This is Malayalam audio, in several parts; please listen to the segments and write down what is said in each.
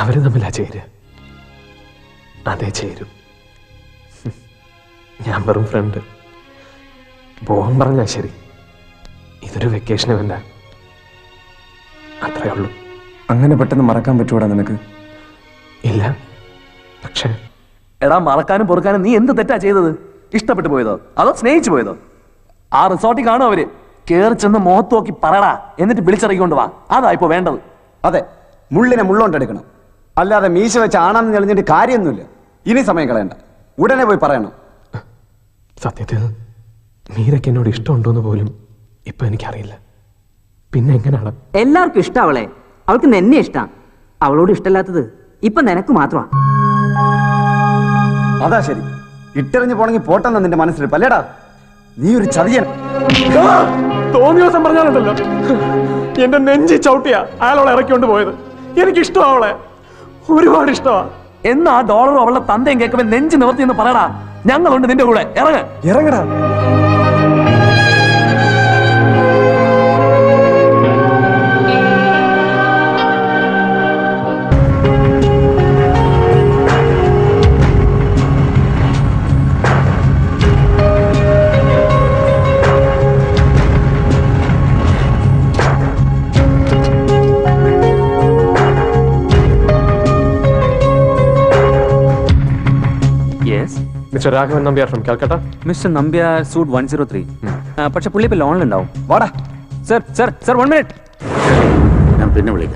അവര് തമ്മിലാ ചേര് അതേ ചേരും ഹും. ഞാൻ വെറും ഫ്രണ്ട് പോകാൻ പറഞ്ഞാ ശരി ഇതൊരു വെക്കേഷൻ ഇവന്റാ അത്രേ ഉള്ളൂ അങ്ങനെ പെട്ടെന്ന് മറക്കാൻ പറ്റൂടാ നിനക്ക് ഇല്ല പക്ഷേ എടാ മറക്കാനും പൊറുക്കാനും നീ എന്ത് തെറ്റാ ചെയ്തത് ഇഷ്ടപ്പെട്ടു പോയതോ അതോ സ്നേഹിച്ചു പോയതോ ആ റിസോർട്ടിൽ കാണും അവര് കേറി ചെന്ന് മുഖത്ത് നോക്കി പറടാ എന്നിട്ട് വിളിച്ചിറങ്ങിക്കൊണ്ട് വാ അതാ ഇപ്പൊ വേണ്ടത് അതെ മുള്ളിനെ മുള്ളോണ്ടെടുക്കണം അല്ലാതെ മീശ വെച്ച് ആണെന്ന് തെളിഞ്ഞിട്ട് കാര്യമൊന്നുമില്ല ഇനി സമയം കളയണ്ട ഉടനെ പോയി പറയണം സത്യത്തിൽ മീരയ്ക്ക് എന്നോട് ഇഷ്ടമുണ്ടോന്ന് പോലും ഇപ്പൊ എനിക്കറിയില്ല പിന്നെ എങ്ങനെയാണ് എല്ലാവർക്കും ഇഷ്ടം അവളെ അവൾക്ക് നിന്നെ ഇഷ്ടം അവളോട് ഇഷ്ടമില്ലാത്തത് ഇപ്പൊ നിനക്ക് മാത്രമാ അതാ ശരി ഇട്ടെറിഞ്ഞ് പോണെങ്കിൽ പോട്ടെന്ന നിന്റെ മനസ്സിൽ അല്ലേടാ നീ ഒരു ചതിയൻ തോന്നിയ ദിവസം പറഞ്ഞാലുണ്ടല്ലോ എന്റെ നെഞ്ചി ചവിട്ടിയാ അയാളോളെ ഇറക്കിക്കൊണ്ട് പോയത് എനിക്ക് ഇഷ്ടമാ അവളെ ഒരുപാട് ഇഷ്ടമാ എന്നാ ആ ഡോളറും അവളുടെ തന്തയും കേൾക്കുമ്പോൾ നെഞ്ച് നിവർത്തി എന്ന് പറയടാ ഞങ്ങളുണ്ട് നിന്റെ കൂടെ ഇറങ്ങ് ഇറങ്ങടാ yes mister Raghavan Nambiar from Calcutta mister Nambiar suite one zero three പക്ഷെ പുള്ളി ഇപ്പൊ ലോണിലുണ്ടാവും വാടാ sir sir sir one minute ഞാൻ പിന്നെ വിളിക്കാം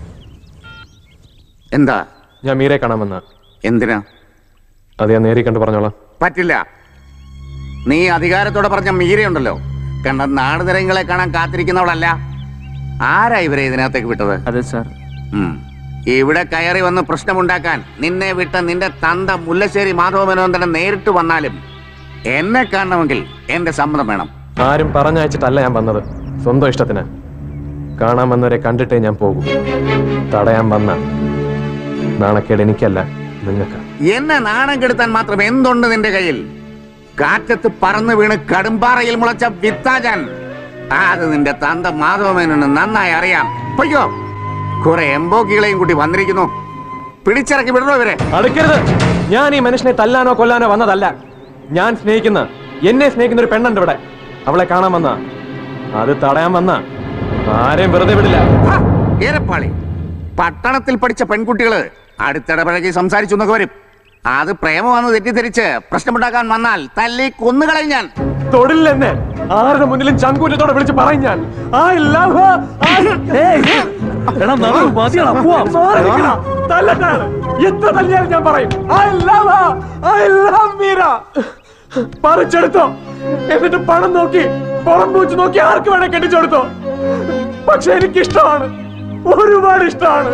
എന്താ ഞാൻ മീരെ കാണാൻ വന്ന എന്തിനാ അത് ഞാൻ നേരി കണ്ട് പറഞ്ഞോളാം പറ്റില്ല നീ അധികാരത്തോടെ പറഞ്ഞ മീരയുണ്ടല്ലോ കണ്ട നാട് നിറങ്ങളെ കാണാൻ കാത്തിരിക്കുന്നവളല്ല ആരാ ഇവരെ ഇതിനകത്തേക്ക് വിട്ടത് അതെ സർ ഉം. ഇവിടെ കയറി വന്ന് പ്രശ്നമുണ്ടാക്കാൻ നിന്നെ വിട്ട നിന്റെ തന്ത മുല്ലശ്ശേരി മാധവമേനോൻ തന്നെ നേരിട്ട് വന്നാലും എന്നെ കാണണമെങ്കിൽ എന്റെ സമ്മതം വേണം ആരും പറഞ്ഞയച്ചിട്ടല്ല ഞാൻ വന്നത് സ്വന്തം ഇഷ്ടത്തിന് കാണാൻ വന്നവരെ കണ്ടിട്ടേ ഞാൻ പോകും തടയാൻ വന്ന നാണക്കേട് എനിക്കല്ല നിങ്ങൾക്ക് എന്നെ നാണം കെടുത്താൻ മാത്രം എന്തുണ്ട് നിന്റെ കയ്യിൽ കാറ്റത്ത് പറന്നു വീണ് കടുംപാറയിൽ മുളച്ച വിത്താജാൻ അത് നിന്റെ തന്ത മാധവമേനോന് നന്നായി അറിയാം പൊയ്ക്കോ കുറെ എംബോക്കികളെയും കൂട്ടി വന്നിരിക്കുന്നു പിടിച്ചിറക്കി വിടണോ ഇവരെ അടുക്കരുത് ഞാൻ ഈ മനുഷ്യനെ തല്ലാനോ കൊല്ലാനോ വന്നതല്ല ഞാൻ സ്നേഹിക്കുന്ന എന്നെ സ്നേഹിക്കുന്ന ഒരു പെണ്ണുണ്ട് ഇവിടെ അവളെ കാണാൻ വന്ന അത് തടയാൻ വന്ന ആരെയും വെറുതെ വിടില്ല ഹാ, ഏരപ്പാളി പട്ടണത്തിൽ പഠിച്ച പെൺകുട്ടികള് അടുത്തിടപഴകി സംസാരിച്ചു എന്നൊക്കെ വരും അത് പ്രേമമാണെന്ന് തെറ്റിദ്ധരിച്ച് പ്രശ്നമുണ്ടാക്കാൻ വന്നാൽ തല്ലി കൊന്നുകളയും ഞാൻ തൊടില്ലെന്നെ ആരുടെ മുന്നിലും ചങ്കൂറ്റത്തോടെ വിളിച്ച് പറയും ഞാൻ I love her. I- എടാ നടു മതിയടാ പോവാം മാറി നിൽക്കടാ. തല്ലട്ടെ ആള്. എത്ര തല്ലിയാലും ഞാൻ പറയും I love her. I love Meera പറിച്ചെടുത്തോ എന്നിട്ട് പണം നോക്കി പുറം പൂച്ച് നോക്കി ആർക്ക് വേണേ കെട്ടിച്ചെടുത്തോ പക്ഷെ എനിക്ക് ഇഷ്ടമാണ് ഒരുപാട് ഇഷ്ടമാണ്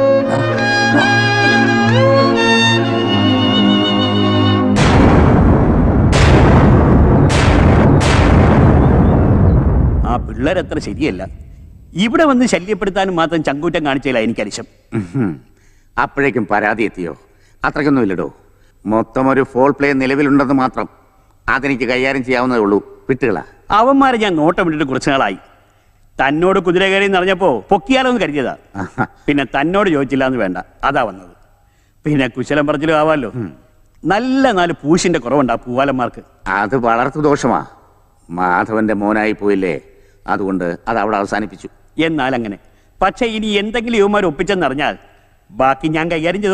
ആ പിള്ളേരത്ര ശരിയല്ല ഇവിടെ വന്ന് ശല്യപ്പെടുത്താനും മാത്രം ചങ്കൂറ്റം കാണിച്ചില്ല എനിക്ക് അരിശം ഉഹും. അപ്പോഴേക്കും പരാതി എത്തിയോ അത്രയ്ക്കൊന്നും ഇല്ലടോ മൊത്തം ഒരു ഫോൾ പ്ലേ നിലവിലുണ്ടെന്ന് മാത്രം അതെനിക്ക് കൈകാര്യം ചെയ്യാവുന്നതേ ഉള്ളൂ വിട്ടുകളാ അവന്മാരെ ഞാൻ നോട്ടം വിട്ടിട്ട് കുറച്ചു നാളായി തന്നോട് കുതിര കയറി എന്നറിഞ്ഞപ്പോ പൊക്കിയാലോ എന്ന് കരുതിയതാ പിന്നെ തന്നോട് ചോദിച്ചില്ല എന്ന് വേണ്ട അതാ വന്നത് പിന്നെ കുശലം പറച്ചിലും ആവാലോ നല്ല നാല് പൂശിന്റെ കുറവുണ്ട് ആ പൂവാലന്മാർക്ക് അത് വളർത്തു ദോഷമാ മാധവന്റെ മോനായി പോയില്ലേ അതുകൊണ്ട് അത് അവിടെ അവസാനിപ്പിച്ചു എന്നാൽ അങ്ങനെ പക്ഷെ ഇനി എന്തെങ്കിലും യുവമാർ ഒപ്പിച്ചെന്നറിഞ്ഞാൽ ബാക്കി ഞാൻ കൈകാര്യം ചെയ്തു